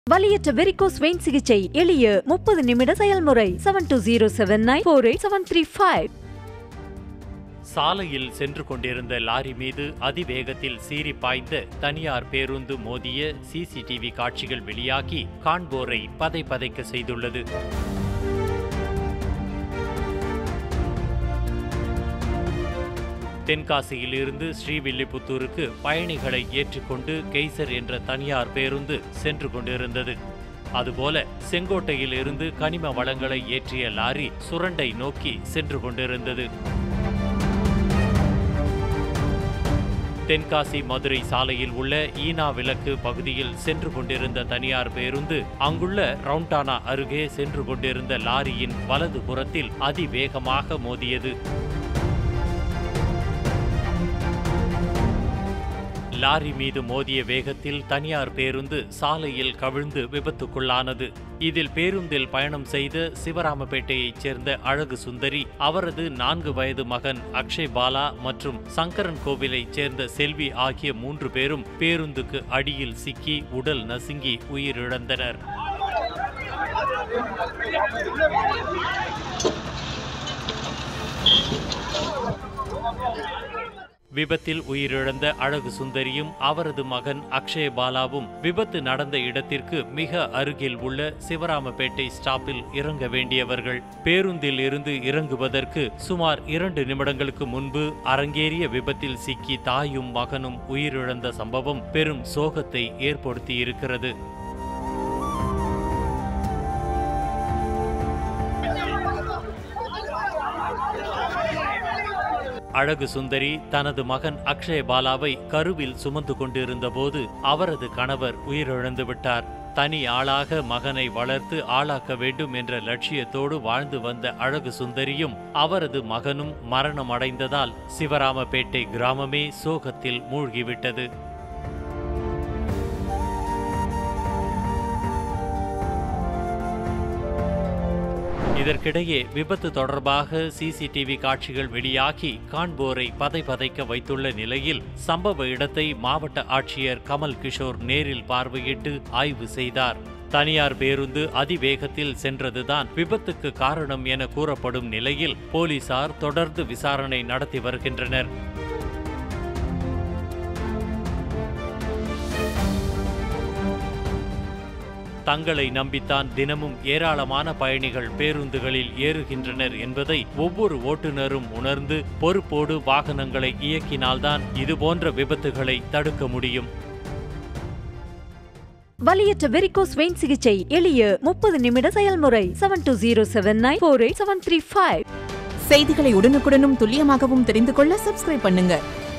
வலியற்ற varicose vein சிகிச்சை எளிய முப்பது நிமிட செயல்முறை seven two zero seven nine four eight seven three five சாலையில் சென்று கொண்டிருந்த லாரி மீது அதிவேகத்தில் சீறி பாய்ந்த தனியார் பேருந்து மோதிய சிசிடிவி காட்சிகள் வெளியாகி காண்போரை பதை பதைக்க செய்துள்ளது தென்காசியிலிருந்து ஸ்ரீவில்லிபுத்தூருக்கு பயணிகளை ஏற்றிக்கொண்டு கெய்சர் என்ற தனியார் பேருந்து சென்று கொண்டிருந்தது அதுபோல செங்கோட்டையில் இருந்து கனிம வளங்களை ஏற்றிய லாரி சுரண்டை நோக்கி சென்று கொண்டிருந்தது தென்காசி மதுரை சாலையில் உள்ள ஈனா விளக்கு பகுதியில் சென்று கொண்டிருந்த தனியார் பேருந்து அங்குள்ள ரவுண்டானா அருகே சென்று கொண்டிருந்த லாரியின் வலது புறத்தில் அதிவேகமாக மோதியது லாரி மீது மோதிய வேகத்தில் தனியார் பேருந்து சாலையில் கவிழ்ந்து விபத்துக்குள்ளானது இதில் பேருந்தில் பயணம் செய்த சிவராமபேட்டையைச் சேர்ந்த அழகு சுந்தரி அவரது நான்கு வயது மகன் அக்ஷய் பாலா மற்றும் சங்கரன் கோவிலைச் சேர்ந்த செல்வி ஆகிய மூன்று பேரும் பேருந்துக்கு அடியில் சிக்கி உடல் நசுங்கி உயிரிழந்தனர் விபத்தில் உயிரிழந்த அழகு சுந்தரியும் அவரது மகன் அக்ஷய பாலாவும் விபத்து நடந்த இடத்திற்கு மிக அருகில் உள்ள சிவராமபேட்டை ஸ்டாப்பில் இறங்க வேண்டியவர்கள் பேருந்தில் இருந்து இறங்குவதற்கு சுமார் இரண்டு நிமிடங்களுக்கு முன்பு அரங்கேறிய விபத்தில் சிக்கி தாயும் மகனும் உயிரிழந்த சம்பவம் பெரும் சோகத்தை ஏற்படுத்தியிருக்கிறது அழகு சுந்தரி தனது மகன் அக்ஷய பாலாவை கருவில் சுமந்து கொண்டிருந்தபோது அவரது கணவர் உயிரிழந்து விட்டார் தனி ஆளாக மகனை வளர்த்து ஆளாக்க வேண்டும் என்ற லட்சியத்தோடு வாழ்ந்து வந்த அழகு சுந்தரியும் அவரது மகனும் மரணமடைந்ததால் சிவராமபேட்டை கிராமமே சோகத்தில் மூழ்கிவிட்டது இதற்கிடையே விபத்து தொடர்பாக சிசிடிவி காட்சிகள் வெளியாகி காண்போரை பதை பதைக்க வைத்துள்ள நிலையில் சம்பவ இடத்தை மாவட்ட ஆட்சியர் கமல் கிஷோர் நேரில் பார்வையிட்டு ஆய்வு செய்தார் தனியார் பேருந்து அதிவேகத்தில் சென்றதுதான் விபத்துக்கு காரணம் என கூறப்படும் நிலையில் போலீசார் தொடர்ந்து விசாரணை நடத்தி வருகின்றனர் தங்களை நம்பித்தான் தினமும் ஏராளமான பயணிகள் பேருந்துகளில் ஏறுகின்றனர் என்பதை ஒவ்வொரு ஓட்டுநரும் உணர்ந்து பொறுப்போடு வாகனங்களை இயக்கினால்தான் இதுபோன்ற விபத்துகளை தடுக்க முடியும் வலியற்ற வெரிகோஸ் வெயின் சிகிச்சை எளிய முப்பது நிமிட செயல்முறை seven two zero seven nine four eight seven three five செய்திகளை உடனுக்குடனும் துல்லியமாகவும் தெரிந்து கொள்ள சப்ஸ்கிரைப் பண்ணுங்க